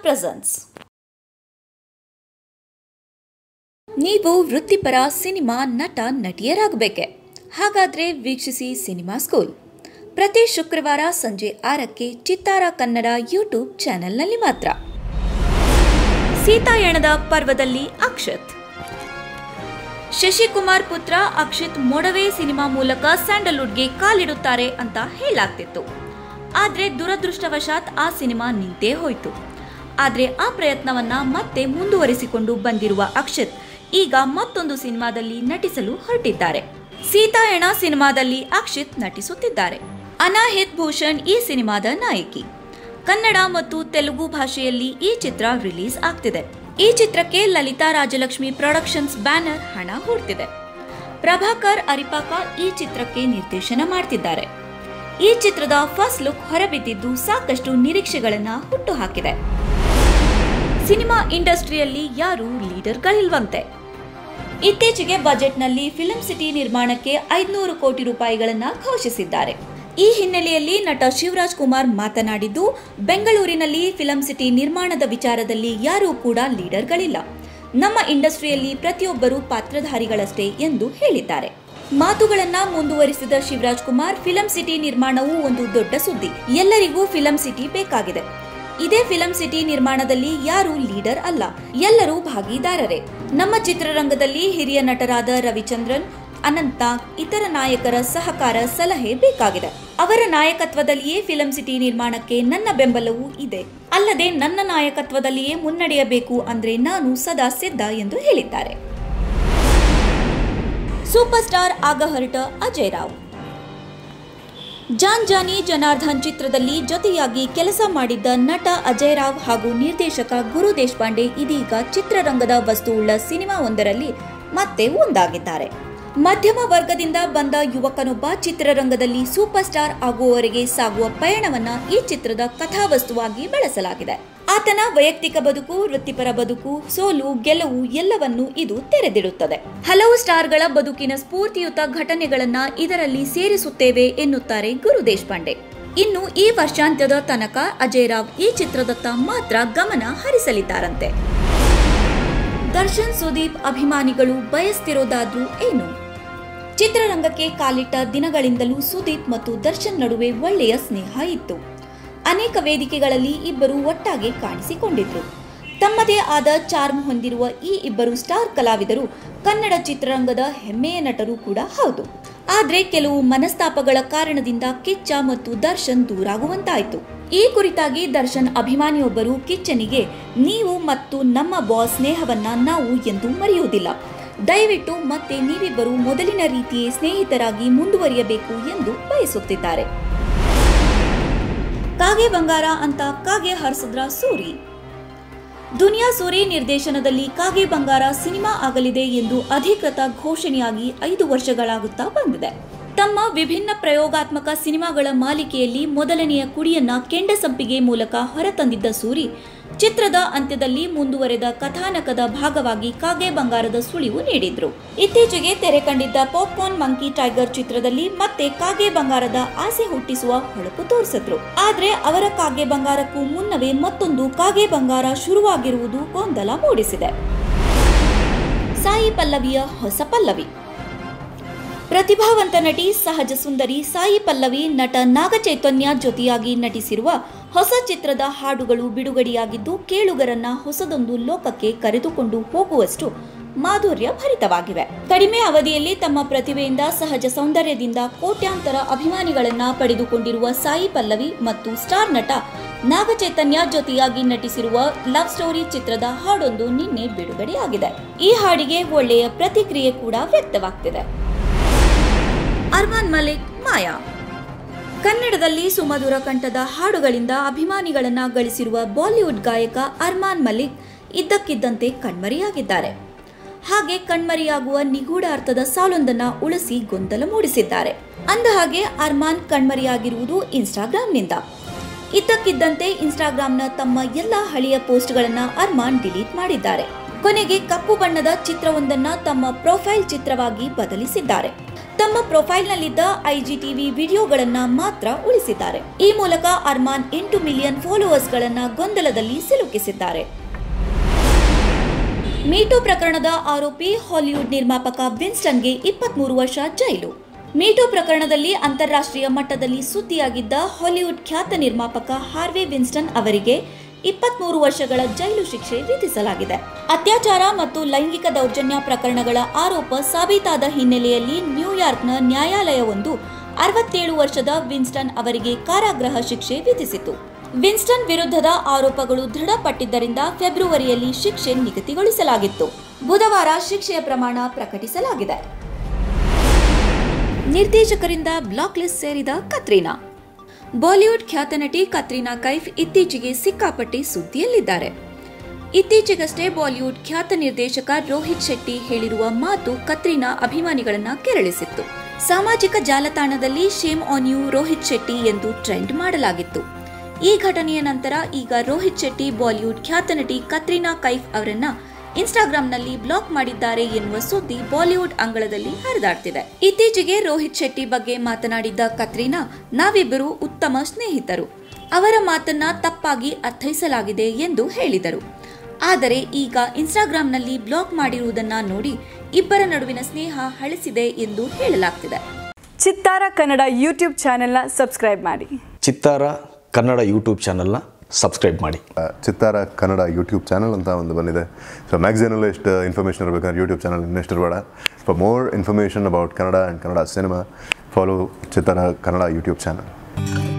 presence ನೀವು ವೃತ್ತಿಪರ cinema ನಟ ನಟಿಯರಾಗಬೇಕೆ ಹಾಗಾದ್ರೆ ವೀಕ್ಷಿಸಿ ಸಿನಿಮಾ ಸ್ಕೂಲ್ ಪ್ರತಿ ಶುಕ್ರವಾರ ಸಂಜೆ ಆರಕ್ಕೆ ಚಿತ್ತಾರ ಕನ್ನಡ ಯೂಟ್ಯೂಬ್ ಚಾನೆಲ್ನಲ್ಲಿ ಮಾತ್ರ ಸೀತಾಯಣದ ಪರ್ವದಲ್ಲಿ ಅಕ್ಷತ್ ಶಶಿಕುಮಾರ್ ಪುತ್ರ ಅಕ್ಷಿತ್ ಮೊಡವೆ ಸಿನಿಮಾ ಮೂಲಕ ಸ್ಯಾಂಡಲ್ವುಡ್ಗೆ ಕಾಲಿಡುತ್ತಾರೆ ಅಂತ ಹೇಳಲಾಗ್ತಿತ್ತು ಆದ್ರೆ ದುರದೃಷ್ಟವಶಾತ್ ಆ ಸಿನಿಮಾ ನಿಂತೇ ಹೋಯಿತು ಆದ್ರೆ ಆ ಪ್ರಯತ್ನವನ್ನ ಮತ್ತೆ ಮುಂದುವರಿಸಿಕೊಂಡು ಬಂದಿರುವ ಅಕ್ಷತ್ ಈಗ ಮತ್ತೊಂದು ಸಿನಿಮಾದಲ್ಲಿ ನಟಿಸಲು ಹೊರಟಿದ್ದಾರೆ ಸೀತಾಯಣ ಸಿನಿಮಾದಲ್ಲಿ ಅಕ್ಷಿತ್ ನಟಿಸುತ್ತಿದ್ದಾರೆ ಅನಾಹಿತ್ ಭೂಷಣ್ ಈ ಸಿನಿಮಾದ ನಾಯಕಿ ಕನ್ನಡ ಮತ್ತು ತೆಲುಗು ಭಾಷೆಯಲ್ಲಿ ಈ ಚಿತ್ರ ರಿಲೀಸ್ ಆಗ್ತಿದೆ ಈ ಚಿತ್ರಕ್ಕೆ ಲಲಿತಾ ರಾಜಲಕ್ಷ್ಮಿ ಪ್ರೊಡಕ್ಷನ್ಸ್ ಬ್ಯಾನರ್ ಹಣ ಹೂಡ್ತಿದೆ ಪ್ರಭಾಕರ್ ಅರಿಪಾಕ ಈ ಚಿತ್ರಕ್ಕೆ ನಿರ್ದೇಶನ ಮಾಡ್ತಿದ್ದಾರೆ ಈ ಚಿತ್ರದ ಫಸ್ಟ್ ಲುಕ್ ಹೊರಬಿದ್ದಿದ್ದು ಸಾಕಷ್ಟು ನಿರೀಕ್ಷೆಗಳನ್ನ ಹುಟ್ಟುಹಾಕಿದೆ ಸಿನಿಮಾ ಇಂಡಸ್ಟ್ರಿಯಲ್ಲಿ ಯಾರು ಲೀಡರ್ಗಳಿಲ್ವಂತೆ ಇತ್ತೀಚೆಗೆ ಬಜೆಟ್ನಲ್ಲಿ ಫಿಲ್ಮ್ ಸಿಟಿ ನಿರ್ಮಾಣಕ್ಕೆ ಐದುನೂರು ಕೋಟಿ ರೂಪಾಯಿಗಳನ್ನ ಘೋಷಿಸಿದ್ದಾರೆ ಈ ಹಿನ್ನೆಲೆಯಲ್ಲಿ ನಟ ಶಿವರಾಜ್ ಕುಮಾರ್ ಮಾತನಾಡಿದ್ದು ಬೆಂಗಳೂರಿನಲ್ಲಿ ಫಿಲಂ ಸಿಟಿ ನಿರ್ಮಾಣದ ವಿಚಾರದಲ್ಲಿ ಯಾರೂ ಕೂಡ ಲೀಡರ್ಗಳಿಲ್ಲ ನಮ್ಮ ಇಂಡಸ್ಟ್ರಿಯಲ್ಲಿ ಪ್ರತಿಯೊಬ್ಬರೂ ಪಾತ್ರಧಾರಿಗಳಷ್ಟೇ ಎಂದು ಹೇಳಿದ್ದಾರೆ ಮಾತುಗಳನ್ನ ಮುಂದುವರಿಸಿದ ಶಿವರಾಜ್ ಕುಮಾರ್ ಫಿಲಂ ಸಿಟಿ ನಿರ್ಮಾಣವು ಒಂದು ದೊಡ್ಡ ಸುದ್ದಿ ಎಲ್ಲರಿಗೂ ಫಿಲಂ ಸಿಟಿ ಬೇಕಾಗಿದೆ ಇದೇ ಫಿಲಂ ಸಿಟಿ ನಿರ್ಮಾಣದಲ್ಲಿ ಯಾರೂ ಲೀಡರ್ ಅಲ್ಲ ಎಲ್ಲರೂ ಭಾಗಿದಾರರೇ ನಮ್ಮ ಚಿತ್ರರಂಗದಲ್ಲಿ ಹಿರಿಯ ನಟರಾದ ರವಿಚಂದ್ರನ್ ಅನಂತ ಇತರ ನಾಯಕರ ಸಹಕಾರ ಸಲಹೆ ಬೇಕಾಗಿದೆ ಅವರ ನಾಯಕತ್ವದಲ್ಲಿಯೇ ಫಿಲಂ ಸಿಟಿ ನಿರ್ಮಾಣಕ್ಕೆ ನನ್ನ ಬೆಂಬಲವೂ ಇದೆ ಅಲ್ಲದೆ ನನ್ನ ನಾಯಕತ್ವದಲ್ಲಿಯೇ ಮುನ್ನಡೆಯಬೇಕು ಅಂದ್ರೆ ನಾನು ಸದಾ ಸಿದ್ಧ ಎಂದು ಹೇಳಿದ್ದಾರೆ ಸೂಪರ್ ಸ್ಟಾರ್ ಆಗ ಹೊರಟ ಅಜಯ್ ರಾವ್ ಜಾನ್ ಜಾನಿ ಜನಾರ್ದನ್ ಚಿತ್ರದಲ್ಲಿ ಜೊತೆಯಾಗಿ ಕೆಲಸ ಮಾಡಿದ್ದ ನಟ ಅಜಯ್ ರಾವ್ ಹಾಗೂ ನಿರ್ದೇಶಕ ಗುರು ದೇಶಪಾಂಡೆ ಇದೀಗ ಚಿತ್ರರಂಗದ ವಸ್ತುವುಳ್ಳ ಸಿನಿಮಾ ಒಂದರಲ್ಲಿ ಮತ್ತೆ ಒಂದಾಗಿದ್ದಾರೆ ಮಧ್ಯಮ ವರ್ಗದಿಂದ ಬಂದ ಯುವಕನೊಬ್ಬ ಚಿತ್ರರಂಗದಲ್ಲಿ ಸೂಪರ್ ಸ್ಟಾರ್ ಆಗುವವರೆಗೆ ಸಾಗುವ ಪಯಣವನ್ನ ಈ ಚಿತ್ರದ ಕಥಾವಸ್ತುವಾಗಿ ಬಳಸಲಾಗಿದೆ ಆತನ ವೈಯಕ್ತಿಕ ಬದುಕು ವೃತ್ತಿಪರ ಬದುಕು ಸೋಲು ಗೆಲುವು ಎಲ್ಲವನ್ನೂ ಇದು ತೆರೆದಿಡುತ್ತದೆ ಹಲವು ಸ್ಟಾರ್ಗಳ ಬದುಕಿನ ಸ್ಫೂರ್ತಿಯುತ ಘಟನೆಗಳನ್ನ ಇದರಲ್ಲಿ ಸೇರಿಸುತ್ತೇವೆ ಎನ್ನುತ್ತಾರೆ ಗುರು ದೇಶಪಾಂಡೆ ಇನ್ನು ಈ ವರ್ಷಾಂತ್ಯದ ತನಕ ಅಜಯ್ ರಾವ್ ಈ ಚಿತ್ರದತ್ತ ಮಾತ್ರ ಗಮನ ಹರಿಸಲಿದ್ದಾರಂತೆ ದರ್ಶನ್ ಸುದೀಪ್ ಅಭಿಮಾನಿಗಳು ಬಯಸ್ತಿರೋದಾದ್ರೂ ಏನು ಚಿತ್ರರಂಗಕ್ಕೆ ಕಾಲಿಟ್ಟ ದಿನಗಳಿಂದಲೂ ಸುದೀಪ್ ಮತ್ತು ದರ್ಶನ್ ನಡುವೆ ಒಳ್ಳೆಯ ಸ್ನೇಹ ಇತ್ತು ಅನೇಕ ವೇದಿಕೆಗಳಲ್ಲಿ ಇಬ್ಬರು ಒಟ್ಟಾಗಿ ಕಾಣಿಸಿಕೊಂಡಿದ್ರು ತಮ್ಮದೇ ಆದ ಚಾರ್ಮ್ ಹೊಂದಿರುವ ಈ ಇಬ್ಬರು ಸ್ಟಾರ್ ಕಲಾವಿದರು ಕನ್ನಡ ಚಿತ್ರರಂಗದ ಹೆಮ್ಮೆಯ ನಟರು ಕೂಡ ಹೌದು ಆದ್ರೆ ಕೆಲವು ಮನಸ್ತಾಪಗಳ ಕಾರಣದಿಂದ ಕಿಚ್ಚ ಮತ್ತು ದರ್ಶನ್ ದೂರಾಗುವಂತಾಯಿತು ಈ ಕುರಿತಾಗಿ ದರ್ಶನ್ ಅಭಿಮಾನಿಯೊಬ್ಬರು ಕಿಚ್ಚನಿಗೆ ನೀವು ಮತ್ತು ನಮ್ಮ ಬಾಸ್ ಸ್ನೇಹವನ್ನ ನಾವು ಎಂದು ಮರೆಯುವುದಿಲ್ಲ ದಯವಿಟ್ಟು ಮತ್ತೆ ನೀವಿಬ್ಬರು ಮೊದಲಿನ ರೀತಿಯೇ ಸ್ನೇಹಿತರಾಗಿ ಮುಂದುವರಿಯಬೇಕು ಎಂದು ಬಯಸುತ್ತಿದ್ದಾರೆ ಕಾಗೆ ಬಂಗಾರ ಅಂತ ಕಾಗೆ ಹರಿಸಿದ್ರ ಸೂರಿ ದುನಿಯಾ ಸೂರಿ ನಿರ್ದೇಶನದಲ್ಲಿ ಕಾಗೆ ಬಂಗಾರ ಸಿನಿಮಾ ಆಗಲಿದೆ ಎಂದು ಅಧಿಕೃತ ಘೋಷಣೆಯಾಗಿ ಐದು ವರ್ಷಗಳಾಗುತ್ತಾ ಬಂದಿದೆ ತಮ್ಮ ವಿಭಿನ್ನ ಪ್ರಯೋಗಾತ್ಮಕ ಸಿನಿಮಾಗಳ ಮಾಲಿಕೆಯಲ್ಲಿ ಮೊದಲನೆಯ ಕುಡಿಯನ್ನ ಕೆಂಡಸಂಪಿಗೆ ಮೂಲಕ ಹೊರತಂದಿದ್ದ ಸೂರಿ ಚಿತ್ರದ ಅಂತ್ಯದಲ್ಲಿ ಮುಂದುವರೆದ ಕಥಾನಕದ ಭಾಗವಾಗಿ ಕಾಗೆ ಬಂಗಾರದ ಸುಳಿವು ನೀಡಿದ್ರು ಇತ್ತೀಚೆಗೆ ತೆರೆ ಕಂಡಿದ್ದ ಪಾಪ್ಕಾರ್ನ್ ಮಂಕಿ ಟೈಗರ್ ಚಿತ್ರದಲ್ಲಿ ಮತ್ತೆ ಕಾಗೆ ಬಂಗಾರದ ಆಸೆ ಹುಟ್ಟಿಸುವ ಹೊಳಪು ತೋರಿಸಿದ್ರು ಆದ್ರೆ ಅವರ ಕಾಗೆ ಬಂಗಾರಕ್ಕೂ ಮುನ್ನವೇ ಮತ್ತೊಂದು ಕಾಗೆ ಬಂಗಾರ ಶುರುವಾಗಿರುವುದು ಗೊಂದಲ ಮೂಡಿಸಿದೆ ಸಾಯಿ ಪಲ್ಲವಿಯ ಹೊಸ ಪಲ್ಲವಿ ಪ್ರತಿಭಾವಂತ ನಟಿ ಸಹಜ ಸುಂದರಿ ಸಾಯಿ ಪಲ್ಲವಿ ನಟ ನಾಗಚೈತನ್ಯ ಜೊತೆಯಾಗಿ ನಟಿಸಿರುವ ಹೊಸ ಚಿತ್ರದ ಹಾಡುಗಳು ಬಿಡುಗಡೆಯಾಗಿದ್ದು ಕೇಳುಗರನ್ನ ಹೊಸದೊಂದು ಲೋಕಕ್ಕೆ ಕರೆದುಕೊಂಡು ಹೋಗುವಷ್ಟು ಮಾಧುರ್ಯ ಭರಿತವಾಗಿವೆ ಕಡಿಮೆ ಅವಧಿಯಲ್ಲಿ ತಮ್ಮ ಪ್ರತಿಭೆಯಿಂದ ಸಹಜ ಸೌಂದರ್ಯದಿಂದ ಕೋಟ್ಯಾಂತರ ಅಭಿಮಾನಿಗಳನ್ನ ಪಡೆದುಕೊಂಡಿರುವ ಸಾಯಿ ಪಲ್ಲವಿ ಮತ್ತು ಸ್ಟಾರ್ ನಟ ನಾಗಚೈತನ್ಯ ಜೊತೆಯಾಗಿ ನಟಿಸಿರುವ ಲವ್ ಸ್ಟೋರಿ ಚಿತ್ರದ ಹಾಡೊಂದು ನಿನ್ನೆ ಬಿಡುಗಡೆಯಾಗಿದೆ ಈ ಹಾಡಿಗೆ ಒಳ್ಳೆಯ ಪ್ರತಿಕ್ರಿಯೆ ಕೂಡ ವ್ಯಕ್ತವಾಗ್ತಿದೆ ಅರ್ಮಾನ್ ಮಲಿಕ್ ಮಾಯಾ ಕನ್ನಡದಲ್ಲಿ ಸುಮಧುರ ಕಂಠದ ಹಾಡುಗಳಿಂದ ಅಭಿಮಾನಿಗಳನ್ನ ಗಳಿಸಿರುವ ಬಾಲಿವುಡ್ ಗಾಯಕ ಅರ್ಮಾನ್ ಮಲಿಕ್ ಇದ್ದಕ್ಕಿದ್ದಂತೆ ಕಣ್ಮರೆಯಾಗಿದ್ದಾರೆ ಹಾಗೆ ಕಣ್ಮರೆಯಾಗುವ ನಿಗೂಢ ಅರ್ಥದ ಸಾಲೊಂದನ್ನ ಉಳಿಸಿ ಗೊಂದಲ ಮೂಡಿಸಿದ್ದಾರೆ ಅಂದಹಾಗೆ ಅರ್ಮಾನ್ ಕಣ್ಮರೆಯಾಗಿರುವುದು ಇನ್ಸ್ಟಾಗ್ರಾಂನಿಂದ ಇದ್ದಕ್ಕಿದ್ದಂತೆ ಇನ್ಸ್ಟಾಗ್ರಾಂನ ತಮ್ಮ ಎಲ್ಲ ಹಳೆಯ ಪೋಸ್ಟ್ಗಳನ್ನ ಅರ್ಮಾನ್ ಡಿಲೀಟ್ ಮಾಡಿದ್ದಾರೆ ಕೊನೆಗೆ ಕಪ್ಪು ಬಣ್ಣದ ಚಿತ್ರವೊಂದನ್ನ ತಮ್ಮ ಪ್ರೊಫೈಲ್ ಚಿತ್ರವಾಗಿ ಬದಲಿಸಿದ್ದಾರೆ ತಮ್ಮ ಪ್ರೊಫೈಲ್ನಲ್ಲಿದ್ದ ಐಜಿಟಿವಿ ವಿಡಿಯೋಗಳನ್ನ ಮಾತ್ರ ಉಳಿಸಿದ್ದಾರೆ ಈ ಮೂಲಕ ಅರ್ಮಾನ್ ಎಂಟು ಮಿಲಿಯನ್ ಫಾಲೋವರ್ಸ್ಗಳನ್ನ ಗೊಂದಲದಲ್ಲಿ ಸಿಲುಕಿಸಿದ್ದಾರೆ ಮೀಟು ಪ್ರಕರಣದ ಆರೋಪಿ ಹಾಲಿವುಡ್ ನಿರ್ಮಾಪಕ ವಿನ್ಸ್ಟನ್ಗೆ ಇಪ್ಪತ್ಮೂರು ವರ್ಷ ಜೈಲು ಮೀಟು ಪ್ರಕರಣದಲ್ಲಿ ಅಂತಾರಾಷ್ಟ್ರೀಯ ಮಟ್ಟದಲ್ಲಿ ಸುದ್ದಿಯಾಗಿದ್ದ ಹಾಲಿವುಡ್ ಖ್ಯಾತ ನಿರ್ಮಾಪಕ ಹಾರ್ವೆ ವಿನ್ಸ್ಟನ್ ಅವರಿಗೆ ಇಪ್ಪತ್ಮೂರು ವರ್ಷಗಳ ಜೈಲು ಶಿಕ್ಷೆ ವಿಧಿಸಲಾಗಿದೆ ಅತ್ಯಾಚಾರ ಮತ್ತು ಲೈಂಗಿಕ ದೌರ್ಜನ್ಯ ಪ್ರಕರಣಗಳ ಆರೋಪ ಸಾಬೀತಾದ ಹಿನ್ನೆಲೆಯಲ್ಲಿ ನ್ಯೂಯಾರ್ಕ್ನ ನ್ಯಾಯಾಲಯವೊಂದು ಅರವತ್ತೇಳು ವರ್ಷದ ವಿನ್ಸ್ಟನ್ ಅವರಿಗೆ ಕಾರಾಗೃಹ ಶಿಕ್ಷೆ ವಿಧಿಸಿತು ವಿನ್ಸ್ಟನ್ ವಿರುದ್ಧದ ಆರೋಪಗಳು ದೃಢಪಟ್ಟಿದ್ದರಿಂದ ಫೆಬ್ರವರಿಯಲ್ಲಿ ಶಿಕ್ಷೆ ನಿಗದಿಗೊಳಿಸಲಾಗಿತ್ತು ಬುಧವಾರ ಶಿಕ್ಷೆಯ ಪ್ರಮಾಣ ಪ್ರಕಟಿಸಲಾಗಿದೆ ನಿರ್ದೇಶಕರಿಂದ ಬ್ಲಾಕ್ ಲಿಸ್ಟ್ ಸೇರಿದ ಕತ್ರೀನಾ ಬಾಲಿವುಡ್ ಖ್ಯಾತ ನಟಿ ಕತ್ರೀನಾ ಕೈಫ್ ಇತ್ತೀಚೆಗೆ ಸಿಕ್ಕಾಪಟ್ಟಿ ಸುದ್ದಿಯಲ್ಲಿದ್ದಾರೆ ಇತ್ತೀಚೆಗಷ್ಟೇ ಬಾಲಿವುಡ್ ಖ್ಯಾತ ನಿರ್ದೇಶಕ ರೋಹಿತ್ ಶೆಟ್ಟಿ ಹೇಳಿರುವ ಮಾತು ಕತ್ರೀನಾ ಅಭಿಮಾನಿಗಳನ್ನ ಕೆರಳಿಸಿತ್ತು ಸಾಮಾಜಿಕ ಜಾಲತಾಣದಲ್ಲಿ shame on you Rohit Shetty ಎಂದು ಟ್ರೆಂಡ್ ಮಾಡಲಾಗಿತ್ತು ಈ ಘಟನೆಯ ನಂತರ ಈಗ ರೋಹಿತ್ ಶೆಟ್ಟಿ ಬಾಲಿವುಡ್ ಖ್ಯಾತ ನಟಿ ಕತ್ರೀನಾ ಕೈಫ್ ಅವರನ್ನ ಇನ್ಸ್ಟಾಗ್ರಾಂನಲ್ಲಿ ಬ್ಲಾಕ್ ಮಾಡಿದ್ದಾರೆ ಎನ್ನುವ ಸುದ್ದಿ ಬಾಲಿವುಡ್ ಅಂಗಳದಲ್ಲಿ ಹರಿದಾಡ್ತಿದೆ ಇತ್ತೀಚೆಗೆ ರೋಹಿತ್ ಶೆಟ್ಟಿ ಬಗ್ಗೆ ಮಾತನಾಡಿದ್ದ ಕತ್ರೀನಾ ನಾವಿಬ್ಬರು ಉತ್ತಮ ಸ್ನೇಹಿತರು ಅವರ ಮಾತನ್ನ ತಪ್ಪಾಗಿ ಅರ್ಥೈಸಲಾಗಿದೆ ಎಂದು ಹೇಳಿದರು ಆದರೆ ಈಗ ಇನ್ಸ್ಟಾಗ್ರಾಂನಲ್ಲಿ ಬ್ಲಾಕ್ ಮಾಡಿರುವುದನ್ನ ನೋಡಿ ಇಬ್ಬರ ನಡುವಿನ ಸ್ನೇಹ ಹಳಿಸಿದೆ ಎಂದು ಹೇಳಲಾಗ್ತಿದೆ ಚಿತ್ತಾರ ಕನ್ನಡ ಯೂಟ್ಯೂಬ್ ಚಾನೆಲ್ನ ಸಬ್ಸ್ಕ್ರೈಬ್ ಮಾಡಿ ಚಿತ್ತಾರ ಕನ್ನಡ ಯೂಟ್ಯೂಬ್ ಚಾನಲ್ನ ಸಬ್ಸ್ಕ್ರೈಬ್ ಮಾಡಿ ಚಿತ್ತಾರ ಕನ್ನಡ ಯೂಟ್ಯೂಬ್ ಚಾನಲ್ ಅಂತ ಒಂದು ಬಂದಿದೆ ಸೊ ಮ್ಯಾಗ್ಝಿನಲ್ಲೂ ಎಷ್ಟು ಇನ್ಫಾರ್ಮೇಷನ್ ಇರಬೇಕಂದ್ರೆ ಯೂಟ್ಯೂಬ್ ಚಾನಲ್ ಇನ್ನೆಷ್ಟು ಇರಬೇಡ for more information about Kannada and Kannada cinema follow Chittara Kannada YouTube channel